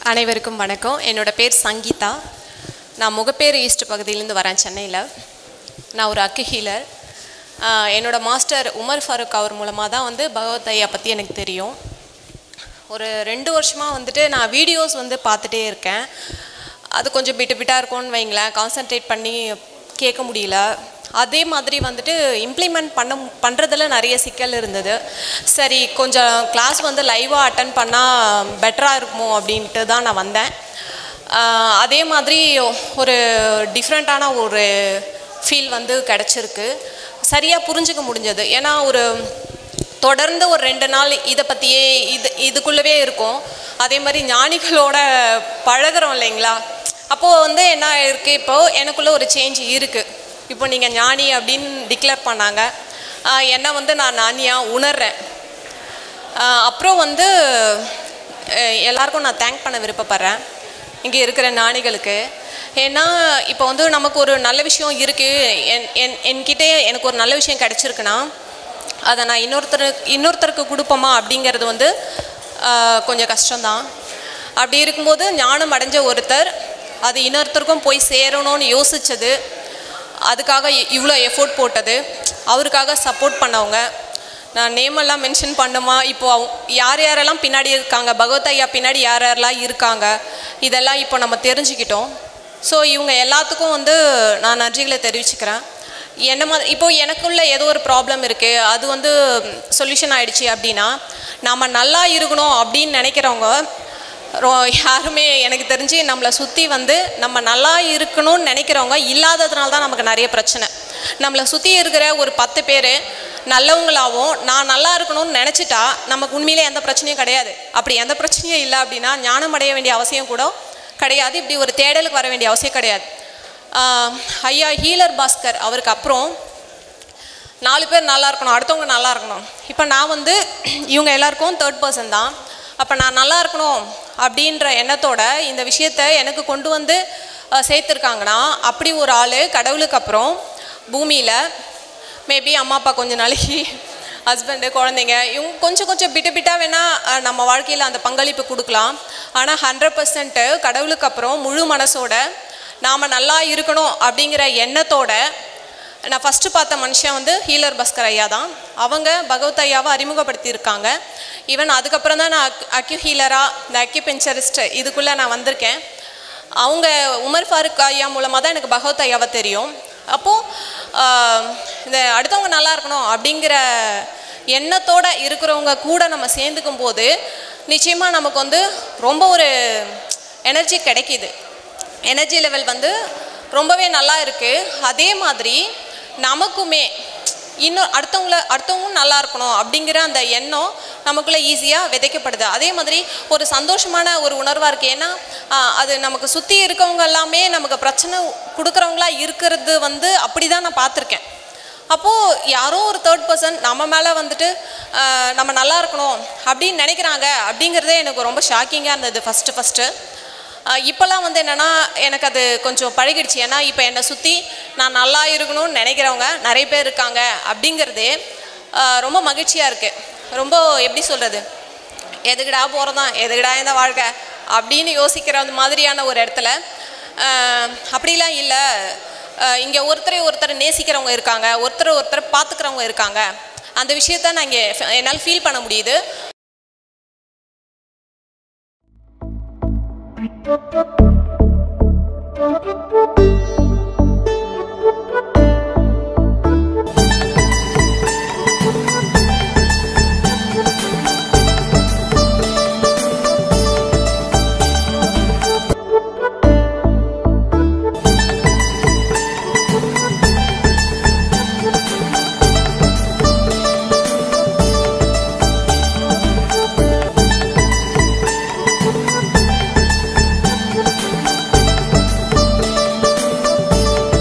அனைவருக்கும் வணக்கம் என்னோட பேர் சங்கீதா நான் முகப்பேர் ஈஸ்ட் பகுதியிலேருந்து வரேன் சென்னையில் நான் ஒரு அக்கு ஹீலர் ஆஹ் என்னோட மாஸ்டர் உமர் ஃபாரூக் அவர் மூலமாக தான் வந்து பகவத் ஐயா பற்றி எனக்கு தெரியும் ஒரு ரெண்டு வருஷமாக வந்துட்டு நான் வீடியோஸ் வந்து பார்த்துட்டே இருக்கேன் அது கொஞ்சம் பிட்டு பிட்டாக இருக்கும்னு வைங்களேன் கான்சென்ட்ரேட் பண்ணி கேட்க முடியல அதே மாதிரி வந்துட்டு இம்ப்ளிமெண்ட் பண்ண பண்ணுறதுல நிறைய சிக்கல் இருந்தது சரி கொஞ்சம் கிளாஸ் வந்து லைவாக அட்டன் பண்ணால் பெட்டராக இருக்குமோ அப்படின்ட்டு தான் நான் வந்தேன் ஆஹ் அதே மாதிரி ஒரு டிஃப்ரெண்ட்டான ஒரு ஃபீல் வந்து கிடச்சிருக்கு சரியாக புரிஞ்சுக்க முடிஞ்சது ஏன்னா ஒரு தொடர்ந்து ஒரு ரெண்டு நாள் இதை பற்றியே இது இதுக்குள்ளவே இருக்கும் அதே மாதிரி ஞானிகளோட பழகுறோம் இல்லைங்களா அப்போது வந்து என்ன இருக்குது இப்போது எனக்குள்ளே ஒரு சேஞ்ச் இருக்குது இப்போ நீங்கள் ஞானி அப்படின்னு டிக்ளேர் பண்ணாங்க ஆஹ் என்னை வந்து நான் ஞானியாக உணர்றேன் ஆஹ் அப்புறம் வந்து அஹ் எல்லாருக்கும் நான் தேங்க் பண்ண விருப்பப்படுறேன் இங்கே இருக்கிற ஞானிகளுக்கு ஏன்னா இப்போ வந்து நமக்கு ஒரு நல்ல விஷயம் இருக்குது என் என் என்கிட்ட எனக்கு ஒரு நல்ல விஷயம் கிடச்சிருக்குன்னா அதை நான் இன்னொருத்தர் இன்னொருத்தருக்கு கொடுப்போமா அப்படிங்கிறது வந்து ஆஹ் கொஞ்சம் கஷ்டம்தான் அப்படி இருக்கும்போது ஞானம் அடைஞ்ச ஒருத்தர் அது இன்னொருத்தருக்கும் போய் சேரணும்னு யோசித்தது அதுக்காக இ- இவ்வளோ எஃபோர்ட் போட்டது அவருக்காக சப்போர்ட் பண்ணவங்க நான் நேமெல்லாம் மென்ஷன் பண்ணுமா இப்போ அவங்க யார் யாரெல்லாம் பின்னாடி இருக்காங்க பகவத் ஐயா பின்னாடி யார் யாரெல்லாம் இருக்காங்க இதெல்லாம் இப்போ நம்ம தெரிஞ்சுக்கிட்டோம் ஸோ இவங்க எல்லாத்துக்கும் வந்து நான் நன்றிகளை தெரிவிச்சுக்கிறேன் என்ன மாதிரி இப்போ எனக்குள்ள ஏதோ ஒரு ப்ராப்ளம் இருக்குது அது வந்து சொல்யூஷன் ஆயிடுச்சு அப்படின்னா நம்ம நல்லா இருக்கணும் அப்படின்னு நினைக்கிறவங்க ரொ யாருமே எனக்கு தெரிஞ்சு நம்மளை சுற்றி வந்து நம்ம நல்லா இருக்கணும்னு நினைக்கிறவங்க இல்லாததுனால தான் நமக்கு நிறைய பிரச்சனை நம்மளை சுற்றி இருக்கிற ஒரு பத்து பேர் நல்லவங்களாகவும் நான் நல்லா இருக்கணும்னு நினச்சிட்டா நமக்கு உண்மையிலே எந்த பிரச்சனையும் கிடையாது அப்படி எந்த பிரச்சனையும் இல்லை அப்படின்னா ஞானம் அடைய வேண்டிய அவசியம் கூட கிடையாது இப்படி ஒரு தேடலுக்கு வர வேண்டிய அவசியம் கிடையாது ஆஹ் ஐயா ஹீலர் பாஸ்கர் அவருக்கு அப்புறம் நாலு பேர் நல்லா இருக்கணும் அடுத்தவங்க நல்லா இருக்கணும் இப்போ நான் வந்து இவங்க எல்லாருக்கும் தேர்ட் பர்சன் தான் அப்போ நான் நல்லா இருக்கணும் அப்படின்ற எண்ணத்தோட இந்த விஷயத்த எனக்கு கொண்டு வந்து அஹ், சேர்த்துருக்காங்கன்னா அப்படி ஒரு ஆள் கடவுளுக்கு அப்புறம் பூமியில் மேபி அம்மா அப்பா கொஞ்சம் நாளைக்கு ஹஸ்பண்டு குழந்தைங்க இவங்க கொஞ்சம் கொஞ்சம் பிட்டு பிட்டாக வேணால் நம்ம வாழ்க்கையில் அந்த பங்களிப்பு கொடுக்கலாம் ஆனால் ஹண்ட்ரட் பர்சன்ட்டு கடவுளுக்கு அப்புறம் முழு மனசோட நாம் நல்லா இருக்கணும் அப்படிங்கிற எண்ணத்தோட நான் ஃபஸ்ட்டு பார்த்த மனுஷன் வந்து ஹீலர் பஸ்கர் ஐயா தான் அவங்க பகவத் ஐயாவை அறிமுகப்படுத்தியிருக்காங்க ஈவன் அதுக்கப்புறம் தான் நான் அக் அக்யூ ஹீலராக இந்த அக்யூபென்சரிஸ்ட் இதுக்குள்ளே நான் வந்திருக்கேன் அவங்க உமர் ஃபாரூக் ஐயா மூலமாக தான் எனக்கு பகவத் ஐயாவை தெரியும் அப்போது இந்த அடுத்தவங்க நல்லா இருக்கணும் அப்படிங்கிற எண்ணத்தோட இருக்கிறவங்க கூட நம்ம சேர்ந்துக்கும் போது நிச்சயமாக நமக்கு வந்து ரொம்ப ஒரு எனர்ஜி கிடைக்கிது எனர்ஜி லெவல் வந்து ரொம்பவே நல்லா இருக்குது அதே மாதிரி நமக்குமே இன்னும் அடுத்தவங்கள அடுத்தவங்களும் நல்லா இருக்கணும் அப்படிங்கிற அந்த எண்ணம் நமக்குள்ளே ஈஸியாக விதைக்கப்படுது அதே மாதிரி ஒரு சந்தோஷமான ஒரு உணர்வாக இருக்குது ஏன்னா ஆஹ், அது நமக்கு சுற்றி இருக்கவங்க எல்லாமே நமக்கு பிரச்சனை கொடுக்குறவங்களா இருக்கிறது வந்து அப்படி தான் நான் பார்த்துருக்கேன் அப்போது யாரோ ஒரு தேர்ட் பர்சன் நம்ம மேலே வந்துட்டு ஆஹ், நம்ம நல்லா இருக்கணும் அப்படின்னு நினைக்கிறாங்க அப்படிங்கிறதே எனக்கு ரொம்ப ஷாக்கிங்காக இருந்தது ஃபஸ்ட்டு ஃபஸ்ட்டு இப்போல்லாம் வந்து என்னென்னா எனக்கு அது கொஞ்சம் பழகிடுச்சு ஏன்னா இப்போ என்னை சுற்றி நான் நல்லா இருக்கணும்னு நினைக்கிறவங்க நிறைய பேர் இருக்காங்க அப்படிங்கிறதே ஆஹ், ரொம்ப மகிழ்ச்சியாக இருக்குது ரொம்ப எப்படி சொல்கிறது எதுக்குடா போகிறதான் எதுக்குடா இந்த வாழ்க்கை அப்படின்னு யோசிக்கிற அந்த மாதிரியான ஒரு இடத்துல ஆஹ், அப்படிலாம் இல்லை இங்கே ஒருத்தரை ஒருத்தர் நேசிக்கிறவங்க இருக்காங்க ஒருத்தர் ஒருத்தர் பார்த்துக்கிறவங்க இருக்காங்க அந்த விஷயத்த நான் இங்கே என்னால் ஃபீல் பண்ண முடியுது Thank you.